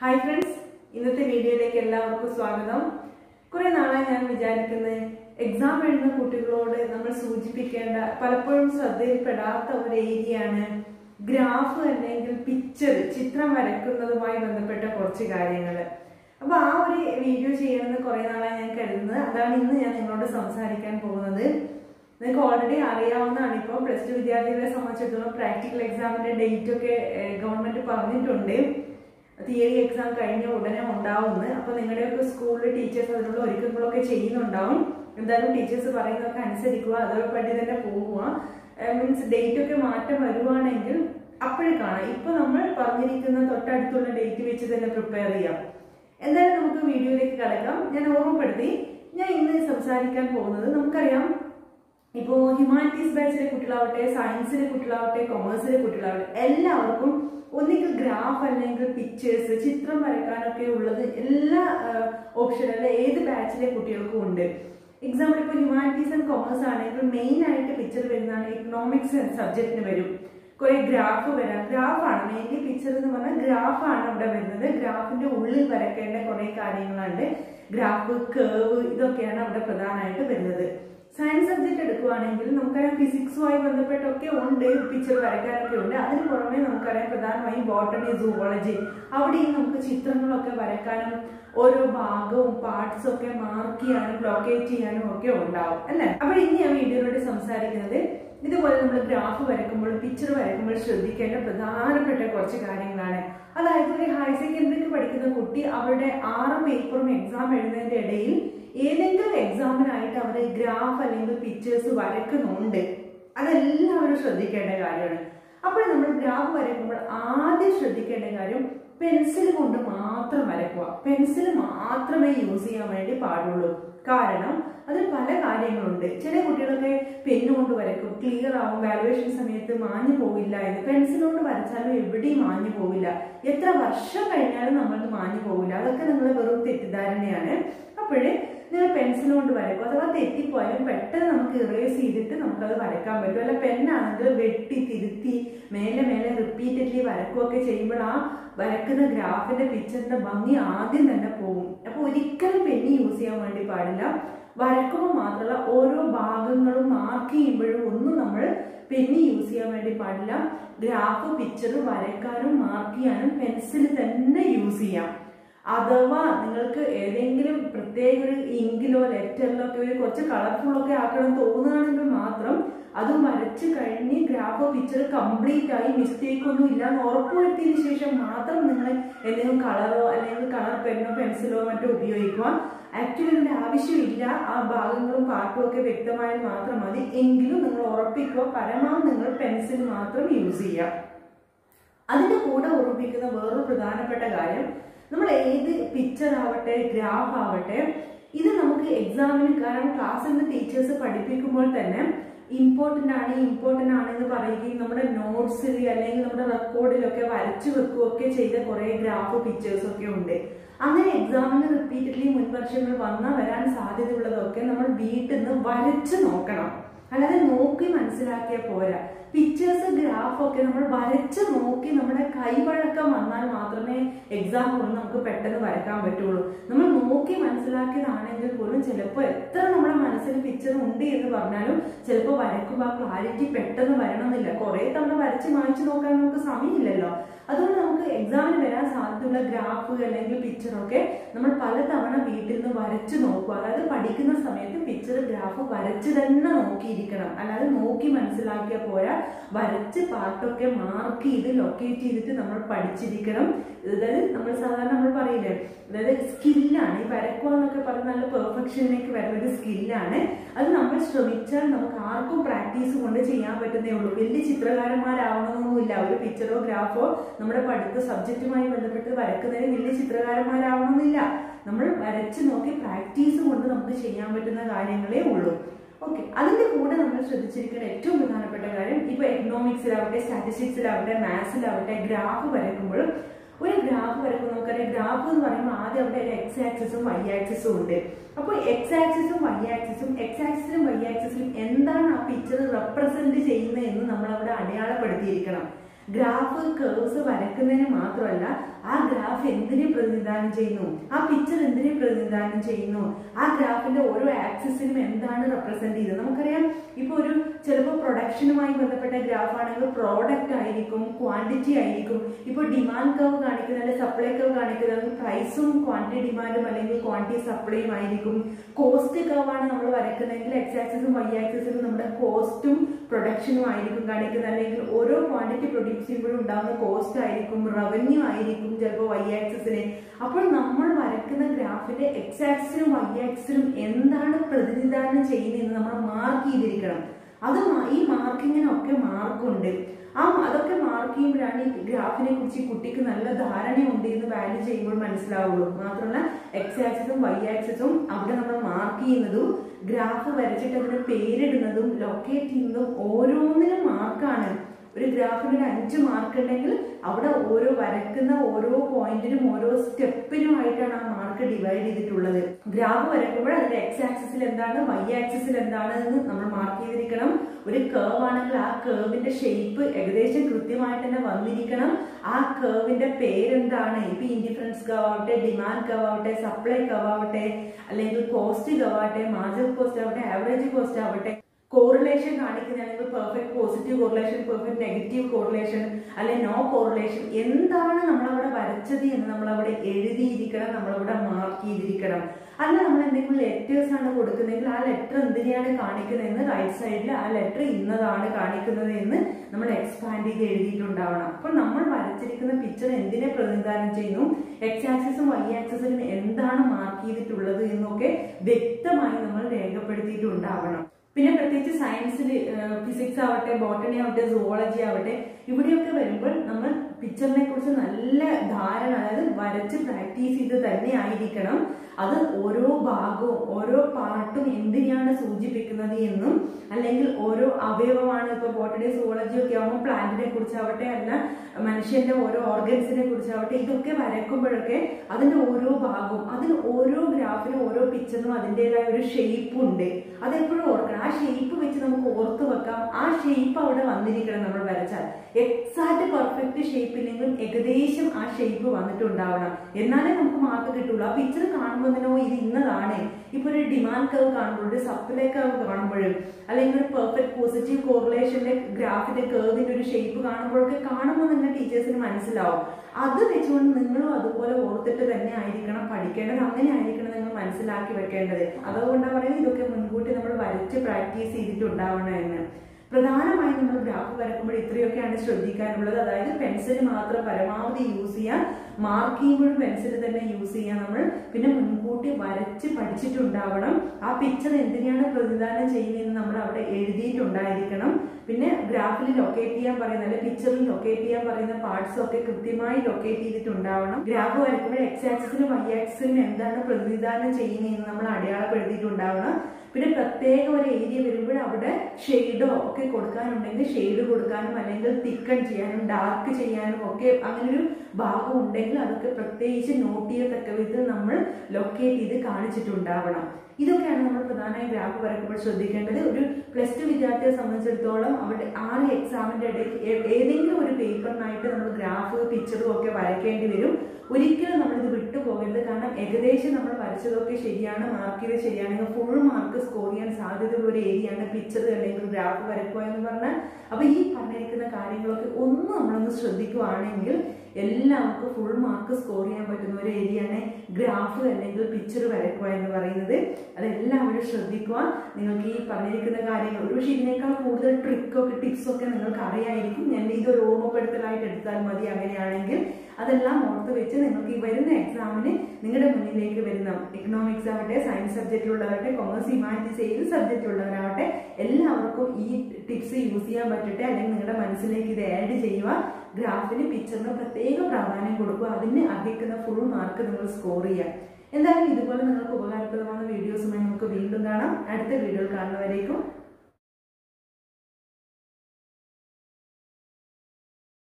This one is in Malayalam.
ഹായ് ഫ്രണ്ട്സ് ഇന്നത്തെ വീഡിയോയിലേക്ക് എല്ലാവർക്കും സ്വാഗതം കുറെ നാളായി ഞാൻ വിചാരിക്കുന്നത് എക്സാം എഴുതുന്ന കുട്ടികളോട് നമ്മൾ സൂചിപ്പിക്കേണ്ട പലപ്പോഴും ശ്രദ്ധയിൽപ്പെടാത്ത ഒരു ഏരിയയാണ് ഗ്രാഫ് അല്ലെങ്കിൽ പിക്ചർ ചിത്രം വരയ്ക്കുന്നതുമായി ബന്ധപ്പെട്ട കുറച്ച് കാര്യങ്ങൾ അപ്പൊ ആ ഒരു വീഡിയോ ചെയ്യണമെന്ന് കുറെ നാളായി ഞാൻ കരുതുന്നത് അതാണ് ഇന്ന് ഞാൻ നിങ്ങളോട് സംസാരിക്കാൻ പോകുന്നത് നിങ്ങൾക്ക് ഓൾറെഡി അറിയാവുന്നതാണ് ഇപ്പോൾ പ്ലസ് ടു വിദ്യാർത്ഥികളെ സംബന്ധിച്ചിടത്തോളം പ്രാക്ടിക്കൽ എക്സാമിന്റെ ഡേറ്റ് ഒക്കെ ഗവൺമെന്റ് പറഞ്ഞിട്ടുണ്ട് തിയറി എക്സാം കഴിഞ്ഞ ഉടനെ ഉണ്ടാവുമെന്ന് അപ്പൊ നിങ്ങളുടെയൊക്കെ സ്കൂളിൽ ടീച്ചേഴ്സ് അതിനുള്ള ഒരുക്കങ്ങളൊക്കെ ചെയ്യുന്നുണ്ടാവും എന്തായാലും ടീച്ചേഴ്സ് പറയുന്നതൊക്കെ അനുസരിക്കുക അതോടൊപ്പം തന്നെ പോവുക മീൻസ് ഡേറ്റ് ഒക്കെ മാറ്റം വരുവാണെങ്കിൽ അപ്പോഴേ കാണാം ഇപ്പൊ നമ്മൾ പറഞ്ഞിരിക്കുന്ന തൊട്ടടുത്തുള്ള ഡേറ്റ് വെച്ച് തന്നെ പ്രിപ്പയർ ചെയ്യാം എന്തായാലും നമുക്ക് വീഡിയോയിലേക്ക് കടക്കാം ഞാൻ ഓർമ്മപ്പെടുത്തി ഞാൻ ഇന്ന് സംസാരിക്കാൻ പോകുന്നത് നമുക്കറിയാം ഇപ്പോൾ ഹ്യൂമാനിറ്റീസ് ബാച്ചിലെ കുട്ടികളാവട്ടെ സയൻസിലെ കുട്ടികളാവട്ടെ കൊമേഴ്സിലെ കുട്ടികളാവട്ടെ എല്ലാവർക്കും ഒന്നുകിൽ ഗ്രാഫ് അല്ലെങ്കിൽ പിക്ചേഴ്സ് ചിത്രം വരയ്ക്കാനൊക്കെ ഉള്ളത് എല്ലാ ഓപ്ഷൻ അല്ല ഏത് ബാച്ചിലെ കുട്ടികൾക്കും ഉണ്ട് എക്സാമ്പിൾ ഇപ്പോൾ ഹ്യൂമാനിറ്റീസ് ആൻഡ് കൊമേഴ്സ് ആണെങ്കിൽ മെയിൻ ആയിട്ട് പിക്ചർ വരുന്നതാണ് ഇക്കണോമിക്സ് സബ്ജക്റ്റിന് വരും കുറെ ഗ്രാഫ് വരാം ഗ്രാഫാണ് മെയിൻലി പിക്ചർ എന്ന് പറഞ്ഞാൽ ഗ്രാഫാണ് അവിടെ വരുന്നത് ഗ്രാഫിന്റെ ഉള്ളിൽ വരയ്ക്കേണ്ട കുറെ കാര്യങ്ങളുണ്ട് ഗ്രാഫ് കേവ് ഇതൊക്കെയാണ് അവിടെ പ്രധാനമായിട്ട് വരുന്നത് സയൻസ് സബ്ജക്ട് എടുക്കുകയാണെങ്കിൽ നമുക്കറിയാം ഫിസിക്സുമായി ബന്ധപ്പെട്ടൊക്കെ ഉണ്ട് പിക്ചർ വരയ്ക്കാനൊക്കെ ഉണ്ട് അതിന് പുറമെ നമുക്കറിയാം പ്രധാനമായും ബോട്ടണി സൂവോളജി അവിടെയും നമുക്ക് ചിത്രങ്ങളൊക്കെ വരയ്ക്കാനും ഓരോ ഭാഗവും പാർട്സും ഒക്കെ മാർക്ക് ചെയ്യാനും ലൊക്കേറ്റ് ചെയ്യാനും ഒക്കെ ഉണ്ടാവും അല്ലെ അപ്പോൾ ഇനി ഞാൻ വീഡിയോയിലൂടെ സംസാരിക്കുന്നത് ഇതുപോലെ നമ്മൾ ഗ്രാഫ് വരയ്ക്കുമ്പോൾ പിക്ചർ വരയ്ക്കുമ്പോൾ ശ്രദ്ധിക്കേണ്ട പ്രധാനപ്പെട്ട കുറച്ച് കാര്യങ്ങളാണ് അതായത് ഒരു ഹയർ സെക്കൻഡറിക്ക് പഠിക്കുന്ന കുട്ടി അവരുടെ ആറ് പേപ്പറും എക്സാം എഴുതുന്നതിന്റെ ഇടയിൽ ഏതെങ്കിലും എക്സാമിനായിട്ട് അവർ ഗ്രാഫ് അല്ലെങ്കിൽ പിക്ചേഴ്സ് വരയ്ക്കുന്നുണ്ട് അതെല്ലാവരും ശ്രദ്ധിക്കേണ്ട കാര്യമാണ് അപ്പോൾ നമ്മൾ ഗ്രാഫ് വരയ്ക്കുമ്പോൾ ആദ്യം ശ്രദ്ധിക്കേണ്ട കാര്യം പെൻസിൽ കൊണ്ട് മാത്രം വരയ്ക്കുക പെൻസിൽ മാത്രമേ യൂസ് ചെയ്യാൻ വേണ്ടി പാടുള്ളൂ കാരണം അതിൽ പല കാര്യങ്ങളുണ്ട് ചില കുട്ടികളൊക്കെ പെന്ന് കൊണ്ട് വരയ്ക്കും ക്ലിയർ ആവും വാലുവേഷൻ സമയത്ത് മാഞ്ഞു പോവില്ല എന്ന് പെൻസിൽ കൊണ്ട് വരച്ചാലും എവിടെയും മാഞ്ഞു പോവില്ല എത്ര വർഷം കഴിഞ്ഞാലും നമ്മൾക്ക് മാഞ്ഞു പോവില്ല അതൊക്കെ നിങ്ങൾ വെറും തെറ്റിദ്ധാരണയാണ് അപ്പോഴേ നിങ്ങൾ പെൻസിൽ കൊണ്ട് വരയ്ക്കും അഥവാ തെറ്റിപ്പോയാലും പെട്ടെന്ന് നമുക്ക് ഇറേസ് ചെയ്തിട്ട് നമുക്കത് വരയ്ക്കാൻ പറ്റും അല്ല പെന്നാണെങ്കിൽ വെട്ടി തിരുത്തി മേലെ മേലെ റിപ്പീറ്റഡ്ലി വരക്കുകയൊക്കെ ചെയ്യുമ്പോൾ ആ വരക്കുന്ന ഗ്രാഫിന്റെ പിക്ചറിന്റെ ഭംഗി ആദ്യം തന്നെ പോകും അപ്പൊ ഒരിക്കലും പെന്നി യൂസ് ചെയ്യാൻ വേണ്ടി പാടില്ല വരക്കുമ്പോൾ മാത്രമല്ല ഓരോ ഭാഗങ്ങളും മാർക്ക് ചെയ്യുമ്പോഴും ഒന്നും നമ്മൾ പെന്നി യൂസ് ചെയ്യാൻ വേണ്ടി പാടില്ല ഗ്രാഫ് പിക്ചർ വരയ്ക്കാനും മാർക്ക് ചെയ്യാനും പെൻസിൽ തന്നെ യൂസ് ചെയ്യാം അഥവാ നിങ്ങൾക്ക് ഏതെങ്കിലും പ്രത്യേക ഒരു ഇങ്കിലോ ലെറ്ററിലോ ഒക്കെ ഒരു കുറച്ച് കളർഫുൾ ഒക്കെ ആക്കണം തോന്നുകയാണെങ്കിൽ മാത്രം അത് വരച്ച് കഴിഞ്ഞ് ഗ്രാഫോ പിക്ചർ കംപ്ലീറ്റ് ആയി മിസ്റ്റേക്ക് ഒന്നും ഇല്ല എന്ന് ഉറപ്പുവരുത്തിയതിനു ശേഷം മാത്രം നിങ്ങൾ എന്തെങ്കിലും കളറോ അല്ലെങ്കിൽ കളർ പെന്നോ പെൻസിലോ മറ്റോ ഉപയോഗിക്കുക ആക്ച്വലി ഇതിന്റെ ആവശ്യമില്ല ആ ഭാഗങ്ങളും പാർട്ടും ഒക്കെ വ്യക്തമായാൽ മാത്രം മതി എങ്കിലും നിങ്ങൾ ഉറപ്പിക്കുക പരമാവധി നിങ്ങൾ പെൻസിൽ മാത്രം യൂസ് ചെയ്യുക അതിന്റെ കൂടെ ഓർമ്മിപ്പിക്കുന്ന വേറൊരു പ്രധാനപ്പെട്ട കാര്യം നമ്മൾ ഏത് പിക്ചർ ആവട്ടെ ഗ്രാഫ് ആവട്ടെ ഇത് നമുക്ക് എക്സാമിന് കാരണം ക്ലാസ്സിൽ നിന്ന് ടീച്ചേഴ്സ് പഠിപ്പിക്കുമ്പോൾ തന്നെ ഇമ്പോർട്ടൻ്റ് ആണ് ഇമ്പോർട്ടൻ്റ് ആണെന്ന് പറയുകയും നമ്മുടെ നോട്ട്സിൽ അല്ലെങ്കിൽ നമ്മുടെ റെക്കോർഡിലൊക്കെ വരച്ചു വെക്കുകയൊക്കെ ചെയ്ത കുറേ ഗ്രാഫ് പിക്ചേഴ്സ് ഒക്കെ ഉണ്ട് അങ്ങനെ എക്സാമിന് റിപ്പീറ്റഡ്ലി മുൻ വർഷങ്ങൾ വന്നാൽ വരാൻ സാധ്യതയുള്ളതൊക്കെ നമ്മൾ വീട്ടിൽ നിന്ന് വരച്ച് നോക്കണം അല്ലാതെ നോക്കി മനസ്സിലാക്കിയാൽ പോരാ പിക്ചേഴ്സ് ഗ്രാഫ് ഒക്കെ നമ്മൾ വരച്ച് നോക്കി നമ്മുടെ കൈവഴക്കം വന്നാൽ മാത്രമേ എക്സാം കൊണ്ട് നമുക്ക് പെട്ടെന്ന് വരക്കാൻ പറ്റുള്ളൂ നമ്മൾ നോക്കി മനസ്സിലാക്കിയതാണെങ്കിൽ പോലും ചിലപ്പോൾ എത്ര നമ്മുടെ മനസ്സിൽ പിക്ചർ ഉണ്ട് എന്ന് പറഞ്ഞാലും ചിലപ്പോൾ വരക്കുമ്പോൾ ആ ക്ലാരിറ്റി പെട്ടെന്ന് വരണമെന്നില്ല കുറെ തവണ വരച്ച് മായ്ച്ചു നോക്കാൻ നമുക്ക് സമയമില്ലല്ലോ അതുകൊണ്ട് നമുക്ക് എക്സാമിന് വരാൻ സാധ്യതയുള്ള ഗ്രാഫ് അല്ലെങ്കിൽ പിക്ചറൊക്കെ നമ്മൾ പലതവണ വീട്ടിൽ നിന്ന് വരച്ച് നോക്കുക അതായത് പഠിക്കുന്ന സമയത്ത് പിക്ചർ ഗ്രാഫ് വരച്ച് തന്നെ നോക്കിയിരിക്കണം അല്ലാതെ നോക്കി മനസ്സിലാക്കിയാൽ പോരാ വരച്ച് പാട്ടൊക്കെ മാർക്ക് ചെയ്ത് ലൊക്കേറ്റ് ചെയ്തിട്ട് നമ്മൾ പഠിച്ചിരിക്കണം അതായത് നമ്മൾ സാധാരണ നമ്മൾ പറയില്ലേ അതായത് സ്കില്ലാണ് ഈ വരക്കുക എന്നൊക്കെ പറഞ്ഞ നല്ല പെർഫെക്ഷനിലേക്ക് വരുന്ന ഒരു സ്കില്ലാണ് അത് നമ്മൾ ശ്രമിച്ചാൽ നമുക്ക് ആർക്കും പ്രാക്ടീസ് കൊണ്ട് ചെയ്യാൻ പറ്റുന്നേ ഉള്ളൂ വലിയ ചിത്രകാരന്മാരാവണമെന്നൊന്നുമില്ല ഒരു പിക്ചറോ ഗ്രാഫോ നമ്മുടെ പഠിത്ത സബ്ജക്റ്റുമായി ബന്ധപ്പെട്ട് വരക്കുന്നതിന് വലിയ ചിത്രകാരന്മാരാവണമെന്നില്ല നമ്മൾ വരച്ച് നോക്കി പ്രാക്ടീസ് കൊണ്ട് നമുക്ക് ചെയ്യാൻ പറ്റുന്ന കാര്യങ്ങളേ ഉള്ളൂ ഓക്കെ അതിന്റെ കൂടെ നമ്മൾ ശ്രദ്ധിച്ചിരിക്കുന്ന ഏറ്റവും പ്രധാനപ്പെട്ട കാര്യം ഇപ്പൊ എക്കണോമിക്സിലാവട്ടെ സ്റ്റാറ്റിസ്റ്റിക്സിലാവട്ടെ മാത്സിലാവട്ടെ ഗ്രാഫ് വരയ്ക്കുമ്പോൾ ഒരു ഗ്രാഫ് വരയ്ക്കുമ്പോൾ നമുക്കറിയാം ഗ്രാഫ് എന്ന് പറയുമ്പോൾ ആദ്യം അവിടെ ഒരു എക്സ് ആക്സിസും വൈ ആക്സിസും ഉണ്ട് അപ്പോൾ എക്സ് ആക്സിസും വൈ ആക്സിസും എക്സ് ആക്സിസിലും വൈ ആക്സിസിലും എന്താണ് ആ പിക്ചർ റെപ്രസെന്റ് ചെയ്യുന്നത് എന്ന് നമ്മൾ അവിടെ അടയാളപ്പെടുത്തിയിരിക്കണം ഗ്രാഫ് കേഴ്സ് വരക്കുന്നതിന് മാത്രമല്ല ആ ഗ്രാഫ് എന്തിനെ പ്രതിനിധാനം ചെയ്യുന്നു ആ പിക്ചർ എന്തിനെ പ്രതിനിധാനം ചെയ്യുന്നു ആ ഗ്രാഫിന്റെ ഓരോ ആക്സിസിനും എന്താണ് റെപ്രസെന്റ് ചെയ്യുന്നത് നമുക്കറിയാം ഇപ്പൊ ഒരു ചിലപ്പോൾ പ്രൊഡക്ഷനുമായി ബന്ധപ്പെട്ട ഗ്രാഫ് ആണെങ്കിൽ പ്രോഡക്റ്റ് ആയിരിക്കും ക്വാണ്ടിറ്റി ആയിരിക്കും ഇപ്പോൾ ഡിമാൻഡ് കർവ് കാണിക്കുന്ന അല്ലെങ്കിൽ സപ്ലൈ കർവ് കാണിക്കുന്നത് പ്രൈസും ക്വാണ്ടിറ്റി ഡിമാൻഡും അല്ലെങ്കിൽ ക്വാണ്ടിറ്റി സപ്ലൈയും ആയിരിക്കും കോസ്റ്റ് കർവ് ആണ് നമ്മൾ വരക്കുന്നതെങ്കിൽ എക്സ് ആക്സിസും വൈ ആക്സിസിലും നമ്മുടെ കോസ്റ്റും പ്രൊഡക്ഷനും ആയിരിക്കും കാണിക്കുന്നത് അല്ലെങ്കിൽ ഓരോ ക്വാണ്ടിറ്റി പ്രൊഡ്യൂസ് ചെയ്യുമ്പോഴും ഉണ്ടാകുന്ന കോസ്റ്റ് ആയിരിക്കും റവന്യൂ ആയിരിക്കും ചിലപ്പോൾ വൈ ആക്സിസിന് അപ്പോൾ നമ്മൾ വരക്കുന്ന ഗ്രാഫിന്റെ എക്സ് ആക്സിനും വൈ ആക്സിനും എന്താണ് പ്രതിനിധാനം ചെയ്യുന്നതെന്ന് നമ്മൾ മാർക്ക് ചെയ്തിരിക്കണം അത് മാ- ഈ മാർക്കിങ്ങിനൊക്കെ മാർക്കുണ്ട് ആ അതൊക്കെ മാർക്ക് ചെയ്യുമ്പോഴാണ് ഈ ഗ്രാഫിനെ കുറിച്ച് ഈ കുട്ടിക്ക് നല്ല ധാരണയുണ്ട് എന്ന് വാല്യൂ ചെയ്യുമ്പോൾ മനസ്സിലാവുള്ളൂ മാത്രമല്ല എക്സ് ആക്സിസും വൈ ആക്സിസും അവിടെ നമ്മൾ മാർക്ക് ചെയ്യുന്നതും ഗ്രാഫ് വരച്ചിട്ട് അതിന് പേരിടുന്നതും ലൊക്കേറ്റ് ചെയ്യുന്നതും ഓരോന്നിനും മാർക്കാണ് ഒരു ഗ്രാഫിന് ഒരു അഞ്ച് മാർക്ക് ഉണ്ടെങ്കിൽ അവിടെ ഓരോ വരക്കുന്ന ഓരോ പോയിന്റിനും ഓരോ സ്റ്റെപ്പിനുമായിട്ടാണ് ആ മാർക്ക് ഡിവൈഡ് ചെയ്തിട്ടുള്ളത് ഗ്രാഫ് വരക്കുമ്പോൾ അതിന്റെ എക്സ് ആക്സിസിൽ എന്താണ് വൈ ആക്സിസിൽ എന്താണ് എന്ന് നമ്മൾ മാർക്ക് ചെയ്തിരിക്കണം ഒരു കേവ് ആണെങ്കിൽ ആ കേവിന്റെ ഷേപ്പ് ഏകദേശം കൃത്യമായിട്ട് തന്നെ വന്നിരിക്കണം ആ കേവിന്റെ പേരെന്താണ് ഇപ്പൊ ഇൻഡിഫറൻസ് കവ് ആവട്ടെ ഡിമാൻഡ് കവ് ആവട്ടെ സപ്ലൈ കവ് ആവട്ടെ അല്ലെങ്കിൽ കോസ്റ്റ് കവ് ആവട്ടെ മാർജിനൽ കോസ്റ്റ് ആവട്ടെ ആവറേജ് കോസ്റ്റ് ആവട്ടെ കോറിലേഷൻ കാണിക്കുന്നതാണെങ്കിൽ perfect positive correlation perfect negative correlation അല്ലെ നോ കോറിലേഷൻ എന്താണ് നമ്മളവിടെ വരച്ചത് എന്ന് നമ്മളവിടെ എഴുതിയിരിക്കണം നമ്മളവിടെ മാർക്ക് ചെയ്തിരിക്കണം അല്ല നമ്മൾ എന്തെങ്കിലും ലെറ്റേഴ്സ് ആണ് കൊടുക്കുന്നതെങ്കിൽ ആ ലെറ്റർ എന്തിനെയാണ് കാണിക്കുന്നതെന്ന് റൈറ്റ് സൈഡിൽ ആ ലെറ്റർ ഇന്നതാണ് കാണിക്കുന്നത് എന്ന് നമ്മൾ എക്സ്പാൻഡ് ചെയ്ത് എഴുതിയിട്ടുണ്ടാവണം അപ്പോൾ നമ്മൾ വരച്ചിരിക്കുന്ന പിക്ചർ എന്തിനെ പ്രതിനിധാനം ചെയ്യുന്നു എക്സ് ആക്സിസും വൈ ആക്സിസിലും എന്താണ് മാർക്ക് ചെയ്തിട്ടുള്ളത് എന്നൊക്കെ വ്യക്തമായി നമ്മൾ രേഖപ്പെടുത്തിയിട്ടുണ്ടാവണം പിന്നെ പ്രത്യേകിച്ച് സയൻസിൽ ഫിസിക്സ് ആവട്ടെ ബോട്ടണി ആവട്ടെ സുവോളജി ആവട്ടെ ഇവിടെയൊക്കെ വരുമ്പോൾ നമ്മൾ പിക്ചറിനെ കുറിച്ച് നല്ല ധാരണ അതായത് വരച്ച് പ്രാക്ടീസ് ചെയ്ത് തന്നെ ആയിരിക്കണം അത് ഓരോ ഭാഗവും ഓരോ പാർട്ടും എന്തിനെയാണ് സൂചിപ്പിക്കുന്നത് എന്നും അല്ലെങ്കിൽ ഓരോ അവയവമാണ് ഇപ്പൊ ബോട്ടണി സുവോളജി ഒക്കെ ആവുമ്പോൾ പ്ലാന്റിനെ കുറിച്ചാവട്ടെ അല്ല മനുഷ്യന്റെ ഓരോ ഓർഗൻസിനെ കുറിച്ചാവട്ടെ ഇതൊക്കെ വരക്കുമ്പോഴൊക്കെ അതിന്റെ ഓരോ ഭാഗവും അതിന് ഓരോ ഗ്രാഫിനും ഓരോ പിക്ചറിനും അതിൻ്റെതായ ഒരു ഷേപ്പ് ഉണ്ട് അതെപ്പോഴും ഓർക്കണം ആ ഷേപ്പ് വെച്ച് നമുക്ക് ഓർത്ത് വെക്കാം ആ ഷേപ്പ് അവിടെ വന്നിരിക്കണം നമ്മൾ വരച്ചാൽ എക്സാക്ട് പെർഫെക്റ്റ് ഷേപ്പ് ഇല്ലെങ്കിലും ഏകദേശം ആ ഷേപ്പ് വന്നിട്ടുണ്ടാവണം എന്നാലേ നമുക്ക് മാർക്ക് കിട്ടുള്ളൂ ആ പിക്ചർ കാണുമ്പോൾ തന്നെ "ഓ, ഇത് ഇന്നതാണ് ഇപ്പൊ ഒരു ഡിമാൻഡ് കർവ് കാണുമ്പോൾ ഒരു സപ്ലൈ കർവ് കാണുമ്പോഴും അല്ലെങ്കിൽ ഒരു പെർഫെക്റ്റ് പോസിറ്റീവ് കോറിലേഷന്റെ ഗ്രാഫിന്റെ കർവിന്റെ ഒരു ഷേപ്പ് കാണുമ്പോഴൊക്കെ കാണുമ്പോൾ തന്നെ ടീച്ചേഴ്സിന് മനസ്സിലാവും അത് വെച്ചുകൊണ്ട് നിങ്ങളും അതുപോലെ ഓർത്തിട്ട് തന്നെ ആയിരിക്കണം പഠിക്കേണ്ടത് അങ്ങനെ ആയിരിക്കണം നിങ്ങൾ മനസ്സിലാക്കി വെക്കേണ്ടത് അതുകൊണ്ടാണ് പറയുന്നത് ഇതൊക്കെ മുൻകൂട്ടി നമ്മൾ വരച്ച് പ്രാക്ടീസ് ചെയ്തിട്ടുണ്ടാവണം എന്ന് പ്രധാനമായും നമ്മൾ ഗ്രാഫ് വരക്കുമ്പോൾ ഇത്രയൊക്കെയാണ് ശ്രദ്ധിക്കാനുള്ളത് അതായത് പെൻസിൽ മാത്രം പരമാവധി യൂസ് ചെയ്യാം മാർക്ക് ചെയ്യുമ്പോഴും പെൻസിൽ തന്നെ യൂസ് ചെയ്യാം നമ്മൾ പിന്നെ മുൻകൂട്ടി വരച്ച് പഠിച്ചിട്ടുണ്ടാവണം ആ പിക്ചർ എന്തിനാണ് പ്രതിദാനം ചെയ്യുന്നതെന്ന് നമ്മൾ അവിടെ എഴുതിയിട്ടുണ്ടായിരിക്കണം പിന്നെ ഗ്രാഫിൽ ലൊക്കേറ്റ് ചെയ്യാൻ പറയുന്ന അല്ലെങ്കിൽ പിക്ചറിൽ ലൊക്കേറ്റ് ചെയ്യാൻ പറയുന്ന പാർട്സ് ഒക്കെ കൃത്യമായി ലൊക്കേറ്റ് ചെയ്തിട്ടുണ്ടാവണം ഗ്രാഫ് വരക്കുമ്പോൾ എക്സ് ആക്സിസിനും വൈ ആക്സിസിനും എന്താണ് പ്രതിനിധാനം ചെയ്യുന്നതെന്ന് നമ്മൾ അടയാളപ്പെടുത്തിയിട്ടുണ്ടാവണം പിന്നെ പ്രത്യേക ഒരു ഏരിയ വരുമ്പോൾ അവിടെ ഷെയ്ഡോ ഒക്കെ കൊടുക്കാനുണ്ടെങ്കിൽ ഷെയ്ഡ് കൊടുക്കാനും അല്ലെങ്കിൽ തിക്കൺ ചെയ്യാനും ഡാർക്ക് ചെയ്യാനും ഒക്കെ അങ്ങനെ ഒരു ഭാഗം ഉണ്ടെങ്കിൽ അതൊക്കെ പ്രത്യേകിച്ച് നോട്ട് ചെയ്യത്തക്ക വിധത്തിൽ നമ്മൾ ലൊക്കേറ്റ് ചെയ്ത് കാണിച്ചിട്ടുണ്ടാവണം ഇതൊക്കെയാണ് നമ്മൾ പ്രധാനമായി ഗ്രാഫ് വരക്കുമ്പോൾ ശ്രദ്ധിക്കേണ്ടത് ഒരു പ്ലസ് ടു വിദ്യാർത്ഥിയെ സംബന്ധിച്ചിടത്തോളം അവിടെ ആറ് എക്സാമിന്റെ ഇടയിൽ ഏ- ഏതെങ്കിലും ഒരു പേപ്പറിനായിട്ട് നമ്മൾ ഗ്രാഫ് പിക്ചറും ഒക്കെ വരയ്ക്കേണ്ടി വരും ഒരിക്കലും നമ്മളിത് വിട്ടു പോകരുത് കാരണം ഏകദേശം നമ്മൾ വരച്ചതൊക്കെ ശരിയാണ് മാർക്ക് ചെയ്ത് ശരിയാണെങ്കിൽ ഫുൾ മാർക്ക് സ്കോർ ചെയ്യാൻ സാധ്യതയുള്ള ഒരു ഏരിയയാണ് പിക്ചർ അല്ലെങ്കിൽ ഗ്രാഫ് വരയ്ക്കുക എന്ന് പറഞ്ഞാൽ അപ്പൊ ഈ പറഞ്ഞിരിക്കുന്ന കാര്യങ്ങളൊക്കെ ഒന്ന് നമ്മളൊന്ന് ശ്രദ്ധിക്കുകയാണെങ്കിൽ എല്ലാവർക്കും ഫുൾ മാർക്ക് സ്കോർ ചെയ്യാൻ പറ്റുന്ന ഒരു ഏരിയയാണ് ഗ്രാഫ് അല്ലെങ്കിൽ പിക്ചർ വരയ്ക്കുക എന്ന് പറയുന്നത് അതെല്ലാവരും ശ്രദ്ധിക്കുക നിങ്ങൾക്ക് ഈ പറഞ്ഞിരിക്കുന്ന കാര്യങ്ങൾ ഒരു പക്ഷേ ഇതിനേക്കാൾ കൂടുതൽ ട്രിക്കൊക്കെ ടിപ്സൊക്കെ നിങ്ങൾക്ക് അറിയായിരിക്കും ഞാൻ ഇതൊരു ഓർമ്മപ്പെടുത്തലായിട്ട് എടുത്താൽ മതി അങ്ങനെയാണെങ്കിൽ അതെല്ലാം ഓർത്ത് വെച്ച് നിങ്ങൾക്ക് ഈ വരുന്ന എക്സാമിന് നിങ്ങളുടെ മുന്നിലേക്ക് വരുന്ന എക്കണോമിക്സ് ആവട്ടെ സയൻസ് സബ്ജക്റ്റിലുള്ളവരാവട്ടെ കൊമേഴ്സ് ഹ്യൂമാനിറ്റീസ് ഏത് സബ്ജക്റ്റിലുള്ളവരാവട്ടെ എല്ലാവർക്കും ഈ ടിപ്സ് യൂസ് ചെയ്യാൻ പറ്റട്ടെ അല്ലെങ്കിൽ നിങ്ങളുടെ മനസ്സിലേക്ക് ഇത് ആഡ് ചെയ്യുക ഗ്രാഫിന് പിക്ചറിന് പ്രത്യേക പ്രാധാന്യം കൊടുക്കുക അതിന് അർഹിക്കുന്ന ഫുൾ മാർക്ക് നിങ്ങൾ സ്കോർ ചെയ്യുക എന്തായാലും ഇതുപോലെ നിങ്ങൾക്ക് ഉപകാരപ്രദമായ വീഡിയോസുമായി നമുക്ക് വീണ്ടും കാണാം അടുത്ത വീഡിയോയിൽ കാണുന്നവരേക്കും